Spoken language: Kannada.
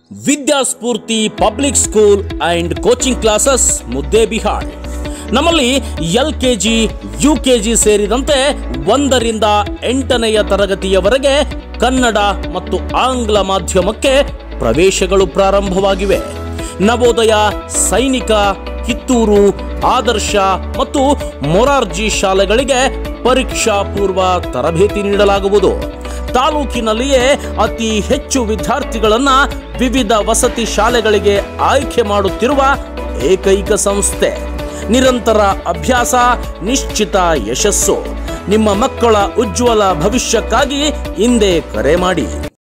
ವಿದ್ಯಾಸ್ಫೂರ್ತಿ public school and coaching classes Muddebihal ನಮ್ಮಲ್ಲಿ L K G U K G ಸೇರಿದಂತೆ ಒಂದರಿಂದ ಎಂಟನೆಯ ತರಗತಿಯವರೆಗೆ ಕನ್ನಡ ಮತ್ತು ಆಂಗ್ಲ ಮಾಧ್ಯಮಕ್ಕೆ ಪ್ರವೇಶಗಳು ಪ್ರಾರಂಭವಾಗಿವೆ ನವೋದಯ ಸೈನಿಕ ಕಿತ್ತೂರು ಆದರ್ಶ ಮತ್ತು ಮೊರಾರ್ಜಿ ಶಾಲೆಗಳಿಗೆ ಪರೀಕ್ಷಾ ಪೂರ್ವ ತರಬೇತಿ ನೀಡಲಾಗುವುದು ತಾಲೂಕಿನಲ್ಲಿಯೇ ಅತಿ ಹೆಚ್ಚು ವಿದ್ಯಾರ್ಥಿಗಳನ್ನ ವಿವಿಧ ವಸತಿ ಶಾಲೆಗಳಿಗೆ ಆಯ್ಕೆ ಮಾಡುತ್ತಿರುವ ಏಕೈಕ ಸಂಸ್ಥೆ ನಿರಂತರ ಅಭ್ಯಾಸ ನಿಶ್ಚಿತ ಯಶಸ್ಸು ನಿಮ್ಮ ಮಕ್ಕಳ ಉಜ್ವಲ ಭವಿಷ್ಯಕ್ಕಾಗಿ ಹಿಂದೆ ಕರೆ ಮಾಡಿ